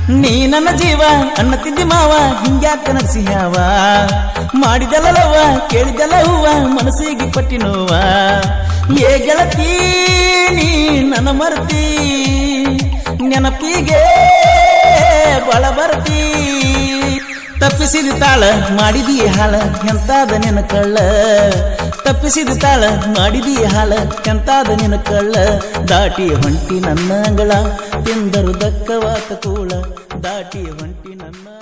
ನೀ ನನ್ನ ಜೀವ ಅನ್ನ ತಿಂದಿ ಮಾವ ಹಿಂಗ್ಯಾಕ ನರಸಿಂಹವ ಮಾಡಿದಲ್ಲವ ಕೇಳಿದಲ್ಲ ಹೂವ ಮನಸ್ಸಿಗೆ ಪಟ್ಟಿ ನೋವ ಏ ಗೆಳತಿ ನೀ ನನ್ನ ಮರ್ತಿ ನೆನಪಿಗೆ ಬಳ ಬರ್ತಿ ತಪ್ಪಿಸಿದ ತಾಳ ಮಾಡಿದಿ ಹಾಳ ಎಂತಾದ ನಿನ ಕಳ್ಳ ತಪ್ಪಿಸಿದ ತಾಳ ಮಾಡಿದಿ ಹಾಳ ಎಂತಾದ ನಿನ ಕಳ್ಳ ದಾಟಿ ಹೊಂಟಿ ನನ್ನ ಅಂಗಳ ತಿಂದರು ದಕ್ಕವಾತ ಕೂಳ ದಾಟಿ ಹೊಂಟಿ ನನ್ನ